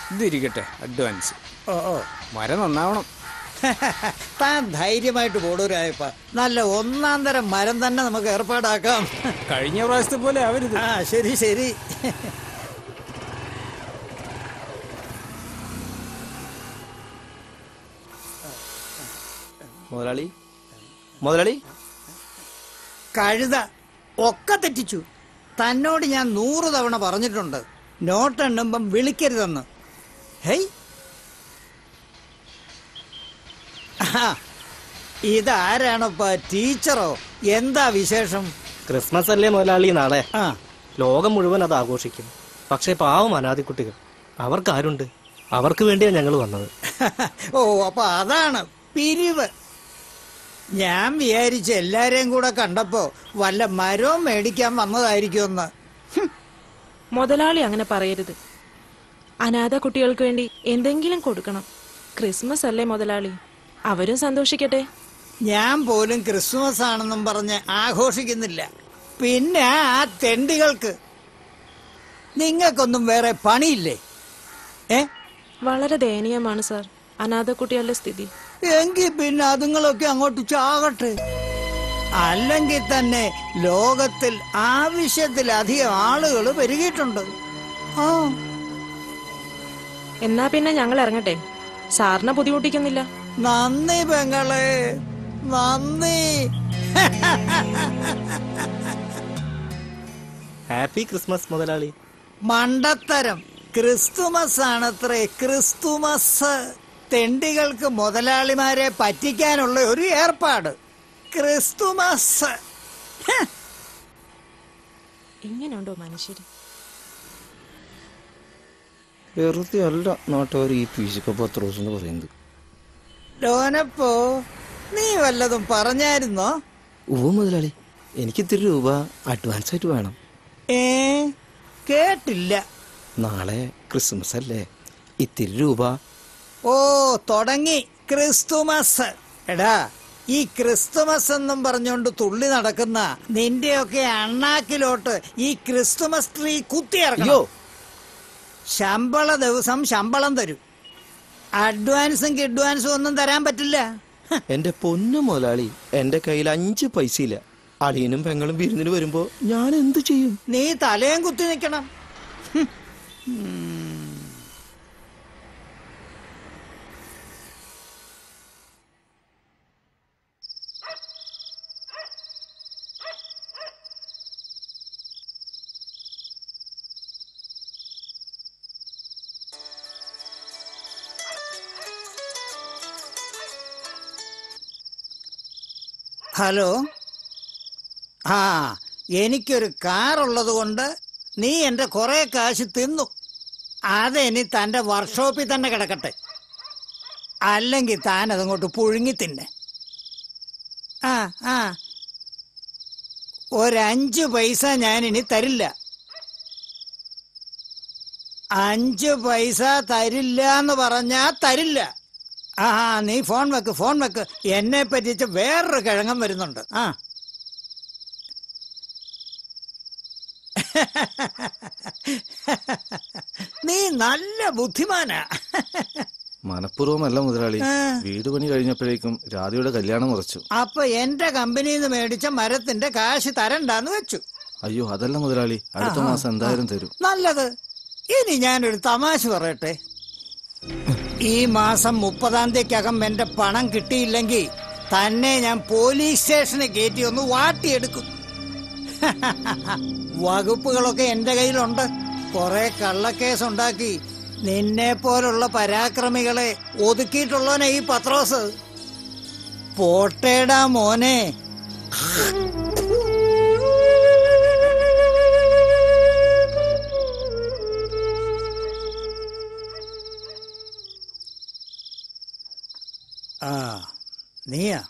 ഇതിരിക്കട്ടെ advance ഓ ഓ മരം നന്നാവണം താൻ ധൈര്യമായിട്ട് പോടൂരായപ്പ നല്ല ഒന്നാം തരം മരം തന്നെ നമുക്ക് ഏർപ്പാടാക്കാം കഴിഞ്ഞ പ്രാവശ്യത്തെ പോലെ അവരിത് ആ ശരി ശരി മുതലാളി മുതലാളി കഴുത ഒക്കെ തെറ്റിച്ചു തന്നോട് ഞാൻ നൂറ് തവണ പറഞ്ഞിട്ടുണ്ട് നോട്ടെണ്ണുമ്പം വിളിക്കരുതെന്ന് ഹേയ് ആ, ഇതാരാണപ്പ ടീച്ചറോ എന്താ വിശേഷം ക്രിസ്മസ് അല്ലേ മുതലാളി നാളെ ആ ലോകം മുഴുവൻ അത് ആഘോഷിക്കും പക്ഷേ പാവം അനാദിക്കുട്ടികൾ അവർക്കാരുണ്ട് അവർക്ക് വേണ്ടിയാണ് ഞങ്ങൾ വന്നത് ഓ അപ്പൊ അതാണ് പിരിവ് ഞാൻ വിചാരിച്ച് എല്ലാരെയും കൂടെ കണ്ടപ്പോ വല്ല മരവും മേടിക്കാൻ വന്നതായിരിക്കുമെന്ന് ഹും, മുതലാളി അങ്ങനെ പറയരുത് അനാഥ കുട്ടികൾക്ക് വേണ്ടി എന്തെങ്കിലും കൊടുക്കണം ക്രിസ്മസ് അല്ലേ മുതലാളി അവരും സന്തോഷിക്കട്ടെ ഞാൻ പോലും ക്രിസ്മസ് ആണെന്നും പറഞ്ഞ് ആഘോഷിക്കുന്നില്ല പിന്നെ ആ തെണ്ടികൾക്ക് നിങ്ങൾക്കൊന്നും വേറെ പണിയില്ലേ ഏ വളരെ ദയനീയമാണ് സാർ അനാഥ കുട്ടികളുടെ സ്ഥിതി എങ്കിൽ പിന്നെ അതുങ്ങളൊക്കെ അങ്ങോട്ട് ചാകട്ടെ അല്ലെങ്കിൽ തന്നെ ലോകത്തിൽ ആവശ്യത്തിലധികം ആളുകൾ പെരുകിയിട്ടുണ്ട് ആ എന്നാ പിന്നെ ഞങ്ങൾ ഇറങ്ങട്ടെ സാറിനെ ബുദ്ധിമുട്ടിക്കുന്നില്ല നന്ദി പെങ്ങളെ നന്ദി ഹാപ്പി ക്രിസ്മസ് മുതലാളി മണ്ടത്തരം ക്രിസ്തുമസ് ആണത്രേ ക്രിസ്തുമസ് തെണ്ടികൾക്ക് മുതലാളിമാരെ പറ്റിക്കാനുള്ള ഒരു ഏർപ്പാട് ക്രിസ്തുമസ് ഹ്. ഇങ്ങനെയുണ്ടോ മനുഷ്യര് വെറുതെ അല്ല നാട്ടുകാർ ഈ പീശിക്ക പത്രോസ് എന്ന് പറയുന്നത് ലോനപ്പോ നീ വല്ലതും പറഞ്ഞായിരുന്നോ ഉവ മുതലാളി എനിക്ക് ഇത്തിരി രൂപ അഡ്വാൻസ് ആയിട്ട് വേണം ഏ കേട്ടില്ല നാളെ ക്രിസ്മസ് അല്ലേ ഇത്തിരി രൂപ ഓ തുടങ്ങി ക്രിസ്തുമസ് എടാ ഈ ക്രിസ്തുമസ് എന്നും പറഞ്ഞുകൊണ്ട് തുള്ളി നടക്കുന്ന നിന്റെയൊക്കെ അണ്ണാക്കിലോട്ട് ഈ ക്രിസ്തുമസ് ട്രീ കുത്തിയിറങ്ങോ ശമ്പള ദിവസം ശമ്പളം തരും അഡ്വാൻസും കിഡ്വാൻസും ഒന്നും തരാൻ പറ്റില്ല ഹ്, എന്റെ പൊന്നു മുതലാളി എന്റെ കയ്യിൽ അഞ്ച് പൈസ ഇല്ല അളിയനും പെങ്ങളും വിരുന്നിന് വരുമ്പോ ഞാൻ എന്ത് ചെയ്യും നീ തലയും കുത്തി നിൽക്കണം ഹലോ ആ എനിക്കൊരു കാറുള്ളത് കൊണ്ട് നീ എന്റെ കുറെ കാശ് തിന്നു അതിനി തന്റെ വർക്ക്ഷോപ്പിൽ തന്നെ കിടക്കട്ടെ അല്ലെങ്കിൽ താൻ അതങ്ങോട്ട് പുഴുങ്ങി തിന്നെ ആ ആ ഒരഞ്ച് പൈസ ഞാൻ ഇനി തരില്ല അഞ്ച് പൈസ തരില്ല എന്ന് പറഞ്ഞാ തരില്ല ആ ആ, നീ ഫോൺ വെക്ക് ഫോൺ വെക്ക് എന്നെ പറ്റിച്ച് വേറൊരു കിഴങ്ങൻ വരുന്നുണ്ട് ആ നീ നല്ല ബുദ്ധിമാനാ മനഃപൂർവ്വമല്ല മുതലാളി ആ. വീട് പണി കഴിഞ്ഞപ്പോഴേക്കും രാധയുടെ കല്യാണം ഉറച്ചു അപ്പൊ എന്റെ കമ്പനിയിൽ നിന്ന് മേടിച്ച മരത്തിന്റെ കാശ് തരണ്ടാന്ന് വെച്ചു അയ്യോ അതല്ല മുതലാളി അടുത്ത ആഹാ. മാസം എന്തായാലും തരും നല്ലത് ഇനി ഞാനൊരു തമാശ പറയട്ടെ ഈ മാസം മുപ്പതാം തീയതിക്കകം എന്റെ പണം കിട്ടിയില്ലെങ്കിൽ തന്നെ ഞാൻ പോലീസ് സ്റ്റേഷനിൽ കയറ്റി ഒന്ന് വാട്ടിയെടുക്കും വകുപ്പുകളൊക്കെ എന്റെ കയ്യിലുണ്ട് കുറെ കള്ളക്കേസ് ഉണ്ടാക്കി നിന്നെ പോലുള്ള പരാക്രമികളെ ഒതുക്കിയിട്ടുള്ളവനെ ഈ പത്രോസ് പോട്ടേടാ മോനെ ആ നീയാ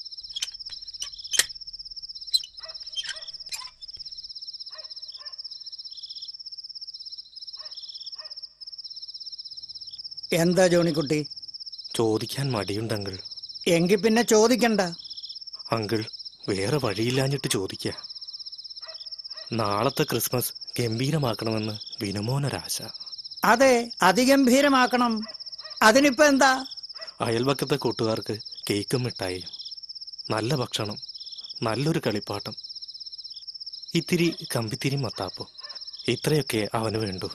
എന്താ ജോണിക്കുട്ടി ചോദിക്കാൻ മടിയുണ്ട് അങ്കിൾ എങ്കിൽ പിന്നെ ചോദിക്കണ്ട അങ്കിൾ വേറെ വഴിയില്ലാഞ്ഞിട്ട് ചോദിക്ക നാളത്തെ ക്രിസ്മസ് ഗംഭീരമാക്കണമെന്ന് വിനുമോനൊരാശ അതെ അതിഗംഭീരമാക്കണം അതിനിപ്പോ എന്താ അയൽവക്കത്തെ കൂട്ടുകാർക്ക് കേക്കും മിഠായിയും നല്ല ഭക്ഷണം നല്ലൊരു കളിപ്പാട്ടം ഇത്തിരി കമ്പിത്തിരി മത്താപ്പോ ഇത്രയൊക്കെ അവന് വേണ്ടു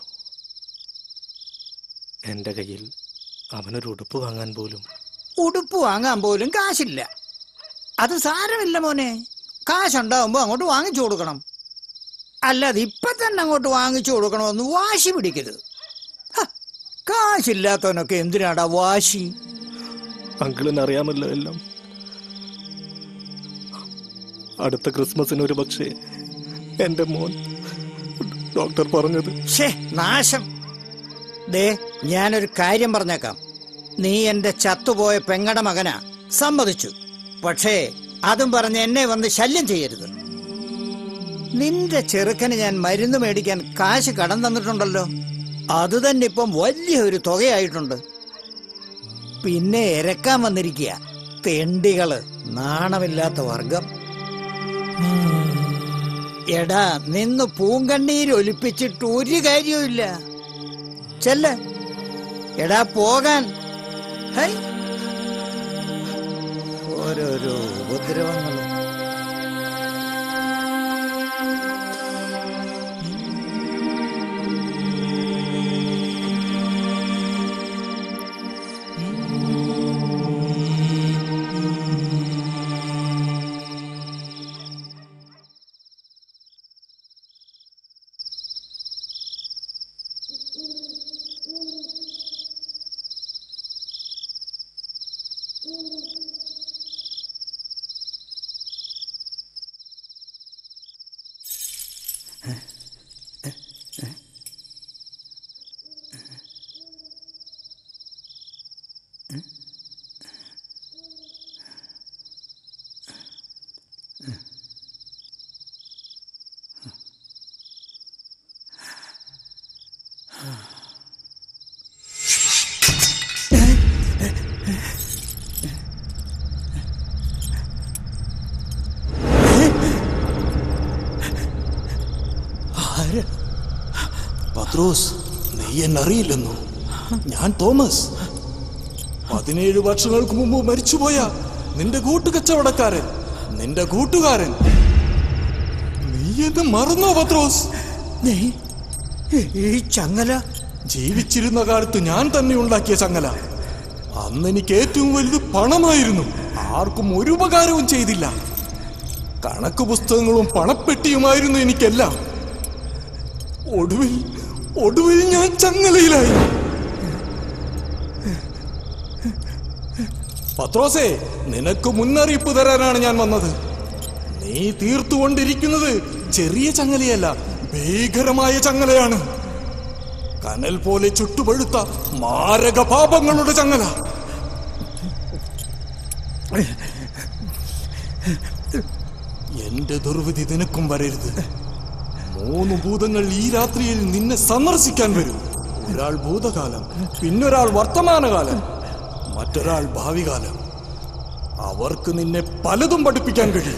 എൻ്റെ കയ്യിൽ അവനൊരു ഉടുപ്പ് വാങ്ങാൻ പോലും ഉടുപ്പ് വാങ്ങാൻ പോലും കാശില്ല അത് സാരമില്ല മോനെ കാശുണ്ടാവുമ്പോ അങ്ങോട്ട് വാങ്ങിച്ചു കൊടുക്കണം അല്ലാതെ ഇപ്പൊ തന്നെ അങ്ങോട്ട് വാങ്ങിച്ചു കൊടുക്കണമെന്ന് വാശി പിടിക്കരുത് ഹ, കാശില്ലാത്തവനൊക്കെ എന്തിനാടാ വാശി അങ്കിളിന് അറിയാമല്ലോ എല്ലാം അടുത്ത ക്രിസ്മസിന് ഒരു പക്ഷേ എൻ്റെ മോൻ ഡോക്ടർ പറഞ്ഞത് ഷേ നാശം ദേ ഞാനൊരു കാര്യം പറഞ്ഞേക്കാം നീ എന്റെ ചത്തുപോയ പെങ്ങട മകനാ സമ്മതിച്ചു പക്ഷേ അതും പറഞ്ഞ് എന്നെ വന്ന് ശല്യം ചെയ്യരുത് നിന്റെ ചെറുക്കന് ഞാൻ മരുന്ന് മേടിക്കാൻ കാശ് കടം തന്നിട്ടുണ്ടല്ലോ അത് തന്നെ ഇപ്പം വലിയ ഒരു തുകയായിട്ടുണ്ട് പിന്നെ ഇരക്കാൻ വന്നിരിക്കുക തെണ്ടികള് നാണമില്ലാത്ത വർഗം എടാ നിന്ന് പൂങ്കണ്ണീര് ഒലിപ്പിച്ചിട്ട് ഒരു കാര്യവുമില്ല ചെല്ല എടാ പോകാൻ ഹൈ ഓരോരോ ഉപദ്രവങ്ങളും പത്രോസ് നീ എന്നറിയില്ലെന്നോ ഞാൻ തോമസ് പതിനേഴ് വർഷങ്ങൾക്ക് മുമ്പ് മരിച്ചുപോയ നിന്റെ കൂട്ടുകച്ചവടക്കാരൻ നിന്റെ കൂട്ടുകാരൻ നീ എന്നെ മറന്നോ പത്രോസ് നീ ഈ ചങ്ങല ജീവിച്ചിരുന്ന കാലത്ത് ഞാൻ തന്നെ ഉണ്ടാക്കിയ ചങ്ങല അന്ന് എനിക്ക് ഏറ്റവും വലുത് പണമായിരുന്നു ആർക്കും ഒരു ഉപകാരവും ചെയ്തില്ല കണക്ക് പുസ്തകങ്ങളും പണപ്പെട്ടിയുമായിരുന്നു എനിക്കെല്ലാം ഒടുവിൽ ഒടുവിൽ ഞാൻ ചങ്ങലയിലായി പത്രോസേ നിനക്ക് മുന്നറിയിപ്പ് തരാനാണ് ഞാൻ വന്നത് നീ തീർത്തുകൊണ്ടിരിക്കുന്നത് ചെറിയ ചങ്ങലയല്ല ഭീകരമായ ചങ്ങലയാണ് കനൽ പോലെ ചുട്ടുപഴുത്ത മാരക പാപങ്ങളുടെ ചങ്ങല എന്റെ ദുർവിധി നിനക്കും വരരുത് മൂന്ന് ഭൂതങ്ങൾ ഈ രാത്രിയിൽ നിന്നെ സന്ദർശിക്കാൻ വരും ഒരാൾ ഭൂതകാലം പിന്നൊരാൾ വർത്തമാനകാലം മറ്റൊരാൾ ഭാവികാലം അവർക്ക് നിന്നെ പലതും പഠിപ്പിക്കാൻ കഴിയും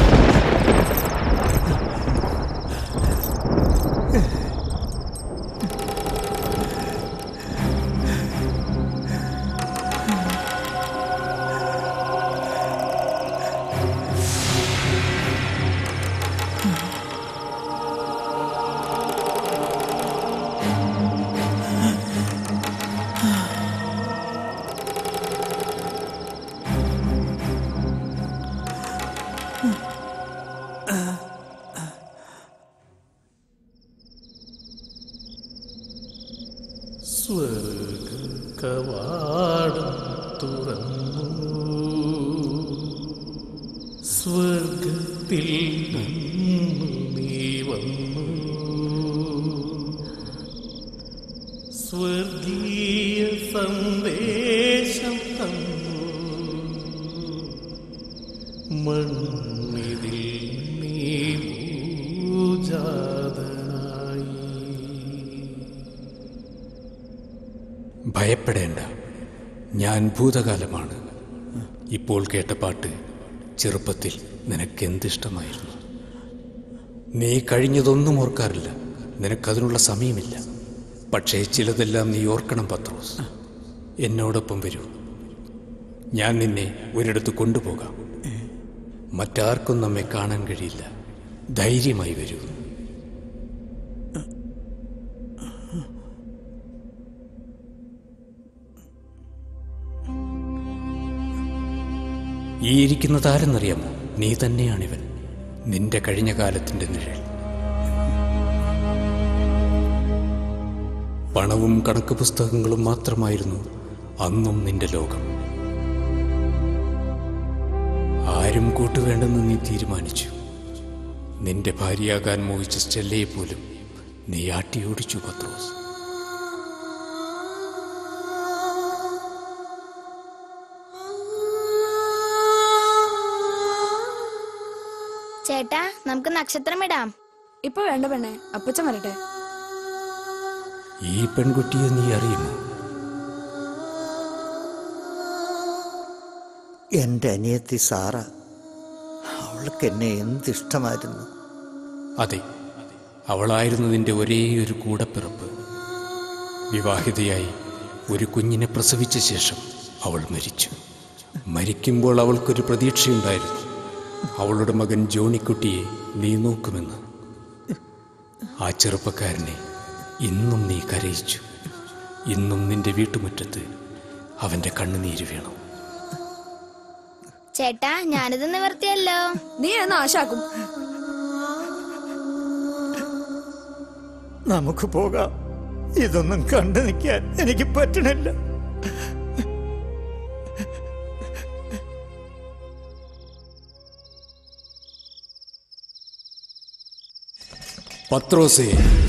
കവാടം തുറന്നു സ്വർഗത്തിൽ നിന്നു നീ വന്നു സ്വർഗീയ സന്ദേശം തന്നു മണ്ണിതിൽ നീ പൂജാതനായി ഭയപ്പെടേണ്ട ഞാൻ ഭൂതകാലമാണ് ഇപ്പോൾ കേട്ട പാട്ട് ചെറുപ്പത്തിൽ നിനക്ക് എന്തിഷ്ടമായിരുന്നു നീ കഴിഞ്ഞതൊന്നും ഓർക്കാറില്ല നിനക്കതിനുള്ള സമയമില്ല പക്ഷേ ചിലതെല്ലാം നീ ഓർക്കണം പത്രോസ് എന്നോടൊപ്പം വരൂ ഞാൻ നിന്നെ ഒരിടത്ത് കൊണ്ടുപോകാം മറ്റാർക്കും നമ്മെ കാണാൻ കഴിയില്ല ധൈര്യമായി വരൂ ഈ ഇരിക്കുന്നത് ആരെന്നറിയാമോ നീ തന്നെയാണിവൻ നിന്റെ കഴിഞ്ഞ കാലത്തിന്റെ നിഴൽ പണവും കണക്ക് പുസ്തകങ്ങളും മാത്രമായിരുന്നു അന്നും നിന്റെ ലോകം ആരും കൂട്ടുവേണ്ടെന്ന് നീ തീരുമാനിച്ചു നിന്റെ ഭാര്യയാകാൻ മോഹിച്ച സ്റ്റെല്ലയെ പോലും നീ ആട്ടിയോടിച്ചു പത്രോസ് ചേട്ടാ നമുക്ക് നക്ഷത്രം ഇടാം ഇപ്പൊ വേണ്ട പെണ്ണെ അപ്പച്ചൻ വരട്ടെ ഈ പെൺകുട്ടിയെ നീ അറിയുമോ എന്റെ അനിയത്തി സാറ അവൾക്ക് എന്നെ എന്തിഷ്ടമായിരുന്നു അതെ അവളായിരുന്നു നിന്റെ ഒരേ ഒരു കൂടപ്പിറപ്പ് വിവാഹിതയായി ഒരു കുഞ്ഞിനെ പ്രസവിച്ച ശേഷം അവൾ മരിച്ചു മരിക്കുമ്പോൾ അവൾക്കൊരു പ്രതീക്ഷയുണ്ടായിരുന്നു അവളുടെ മകൻ ജോണിക്കുട്ടിയെ നീ നോക്കുമെന്ന് ആ ചെറുപ്പക്കാരനെ ഇന്നും നീ കരയിച്ചു ഇന്നും നിന്റെ വീട്ടുമുറ്റത്ത് അവന്റെ കണ്ണുനീര് വീണു ചേട്ടാ ഞാനിത് നിവർത്തിയല്ലോ നീ എന്ന് ആശാക്കും നമുക്ക് പോകാം ഇതൊന്നും കണ്ടു നിൽക്കാൻ എനിക്ക് പറ്റണില്ല പത്രോസേ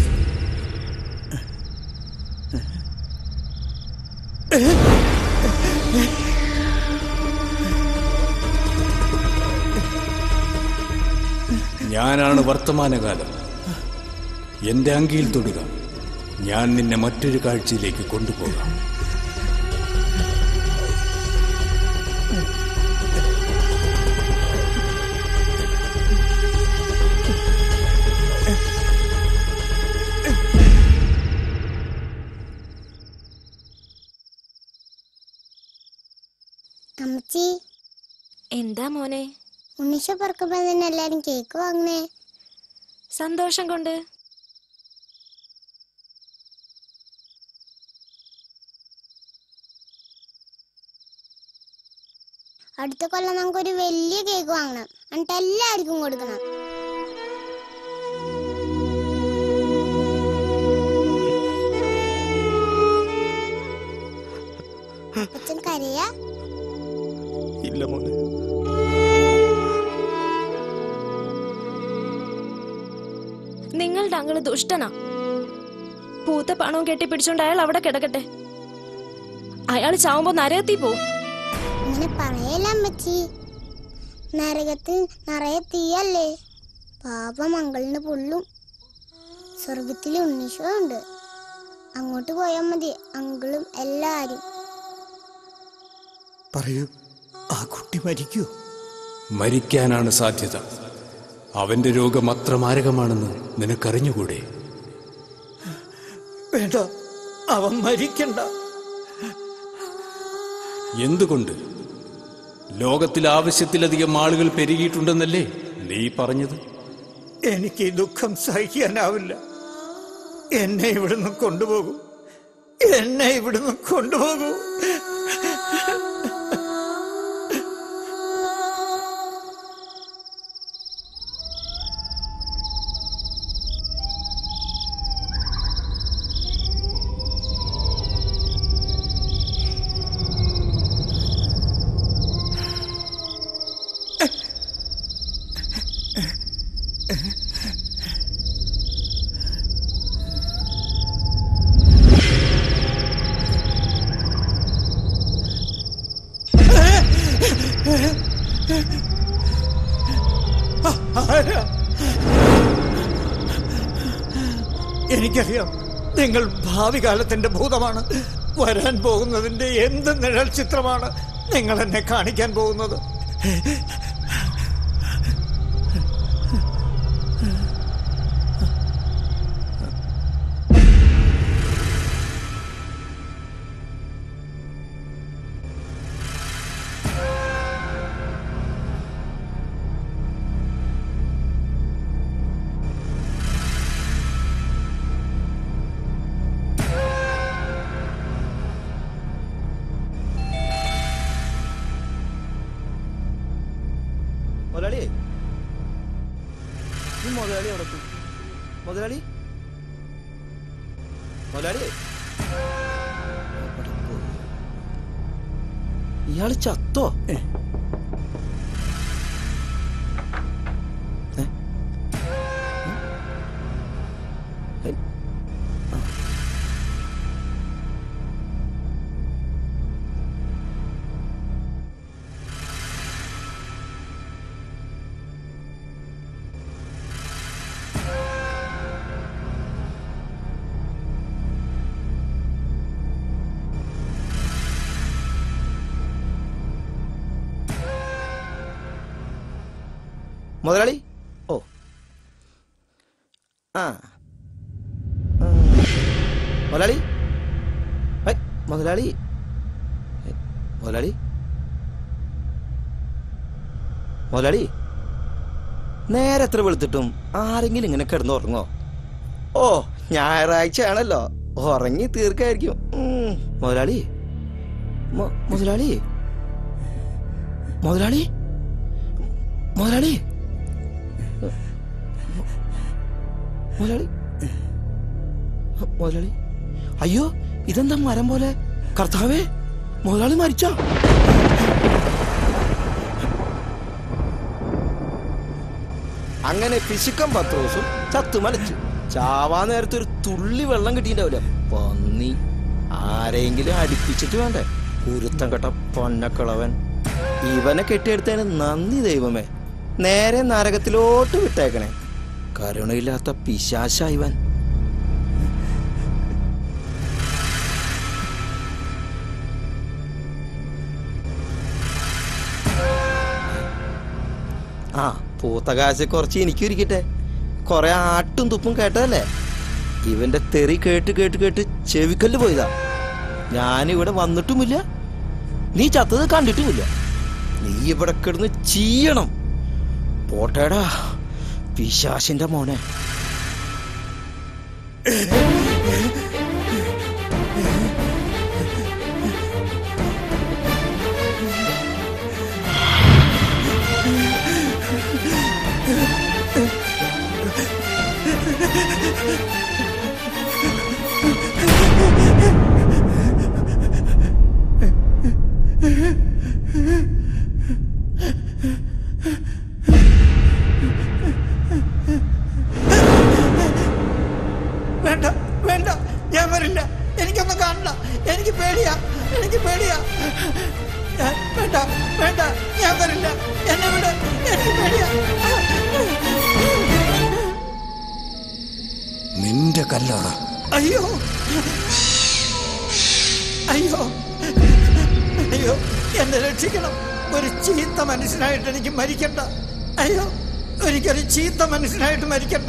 ഞാനാണ് വർത്തമാനകാലം എന്റെ അങ്കിയിൽ തൊടുക ഞാൻ നിന്നെ മറ്റൊരു കാഴ്ചയിലേക്ക് കൊണ്ടുപോകാം അമ്മച്ചി എന്താ മോനെ ഉണ്ണിഷ പറക്കുമ്പോ തന്നെ എല്ലാരും കേക്ക് വാങ്ങണേ സന്തോഷം കൊണ്ട് അടുത്ത കൊല്ലം നമുക്കൊരു വലിയ കേക്ക് വാങ്ങണം എന്നിട്ട് എല്ലാവർക്കും കൊടുക്കണം അച്ഛൻ കരയാ ഇല്ല മോനെ നിങ്ങളുടെ അങ്ങള് ദുഷ്ടനാ പൂത്ത പണവും കെട്ടിപ്പിടിച്ചോണ്ട് അയാൾ അവിടെ കിടക്കട്ടെ അയാൾ ചാവുമ്പോ നരകത്തി പോവും അങ്ങനെ പറയല അമ്മച്ചി നരകത്തിൽ നിറയെ തീയല്ലേ പാപം അങ്കളിന് പൊള്ളും സ്വർഗത്തിൽ ഉണ്ണീശോ ഉണ്ട് അങ്ങോട്ട് പോയാൽ മതി അങ്കിളും എല്ലാരും പറയൂ ആ കുട്ടി മരിക്കൂ മരിക്കാനാണ് സാധ്യത അവന്റെ രോഗം അത്ര മാരകമാണെന്ന് നിനക്കറിഞ്ഞുകൂടെ വേണ്ട അവൻ മരിക്കണ്ട എന്തുകൊണ്ട് ലോകത്തിൽ ആവശ്യത്തിലധികം ആളുകൾ പെരുകിയിട്ടുണ്ടെന്നല്ലേ നീ പറഞ്ഞത് എനിക്ക് ഈ ദുഃഖം സഹിക്കാനാവില്ല എന്നെ ഇവിടുന്ന് കൊണ്ടുപോകൂ എന്നെ ഇവിടുന്ന് കൊണ്ടുപോകൂ ആരാ? എനിക്കറിയാം നിങ്ങൾ ഭാവി കാലത്തിന്റെ ഭൂതമാണ് വരാൻ പോകുന്നതിന്റെ എന്ത് നിഴൽ ചിത്രമാണ് നിങ്ങൾ എന്നെ കാണിക്കാൻ പോകുന്നത് മുതലാളി ഇയാള് ചത്തോ ഏ? ഏ? ഏ? ആ. മുതലാളി ഓ ആ ആ. മുതലാളി ഹൈ, മുതലാളി ഹൈ, മുതലാളി മുതലാളി നേരെ എത്ര വെളുത്തിട്ടും ആരെങ്കിലും ഇങ്ങനെ കിടന്നുറങ്ങോ ഓ ഞായറാഴ്ച ആണല്ലോ ഉറങ്ങി തീർക്കായിരിക്കും ഉം. മുതലാളി മു- മുതലാളി മുതലാളി മുതലാളി മുതലാളി മുതലാളി അയ്യോ ഇതെന്താ മരം പോലെ കർത്താവേ മുതലാളി മരിച്ചോ അങ്ങനെ പിശുക്കം പത്ത് ദിവസം ചത്തുമലച്ചു ചാവാ നേരത്തെ ഒരു തുള്ളി വെള്ളം കിട്ടിയിട്ടുണ്ടാവില്ല പന്നി ആരെങ്കിലും അടുപ്പിച്ചിട്ട് വേണ്ടേ ഉരുത്തം കെട്ട പൊന്നക്കിളവൻ ഇവനെ കെട്ടിയെടുത്തതിന് നന്ദി ദൈവമേ നേരെ നരകത്തിലോട്ട് വിട്ടേക്കണേ കരുണയില്ലാത്ത പിശാശ ഇവൻ ആ പൂത്ത കാശ് കുറച്ച് എനിക്ക് ഇരിക്കട്ടെ കുറെ ആട്ടും തുപ്പും കേട്ടതല്ലേ ഇവന്റെ തെറി കേട്ട് കേട്ട് കേട്ട് ചെവിക്കല്ല് പോയതാ ഞാനിവിടെ വന്നിട്ടുമില്ല നീ ചത്തത് കണ്ടിട്ടുമില്ല നീ ഇവിടെ കിടന്ന് ചീയണം പോട്ടേടാ പിശാശിന്റെ മോനെ വേണ്ട വേണ്ട ഞാൻ വരില്ല എനിക്കൊന്നും കാണണ്ട എനിക്ക് പേടിയാ എനിക്ക് പേടിയാ ഞാൻ- വേണ്ട വേണ്ട ഞാൻ വരില്ല എന്നെ വിട് എനിക്ക് പേടിയാ നിന്റെ കല്ലറ അയ്യോ അയ്യോ അയ്യോ എന്നെ രക്ഷിക്കണം ഒരു ചീത്ത മനുഷ്യനായിട്ട് എനിക്ക് മരിക്കണ്ട അയ്യോ എനിക്കൊരു ചീത്ത മനുഷ്യനായിട്ട് മരിക്കണ്ട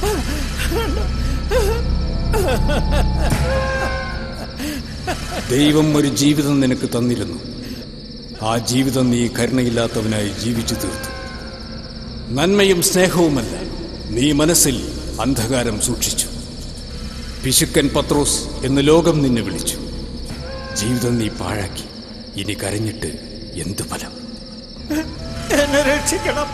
ദൈവം ഒരു ജീവിതം നിനക്ക് തന്നിരുന്നു ആ ജീവിതം നീ കരുണയില്ലാത്തവനായി ജീവിച്ചു തീർത്തു നന്മയും സ്നേഹവുമല്ല നീ മനസ്സിൽ അന്ധകാരം സൂക്ഷിച്ചു പിശുക്കൻ പത്രോസ് എന്ന് ലോകം നിന്നെ വിളിച്ചു ജീവിതം നീ പാഴാക്കി ഇനി കരഞ്ഞിട്ട് എന്തു ഫലം എന്നെ രക്ഷിക്കണം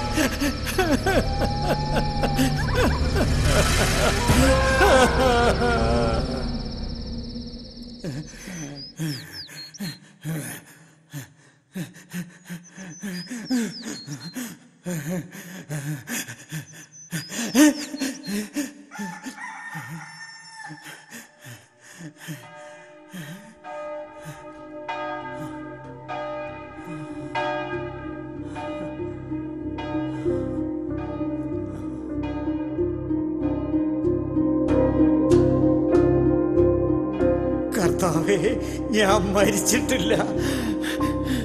കർത്താവേ ഞാൻ മരിച്ചിട്ടില്ല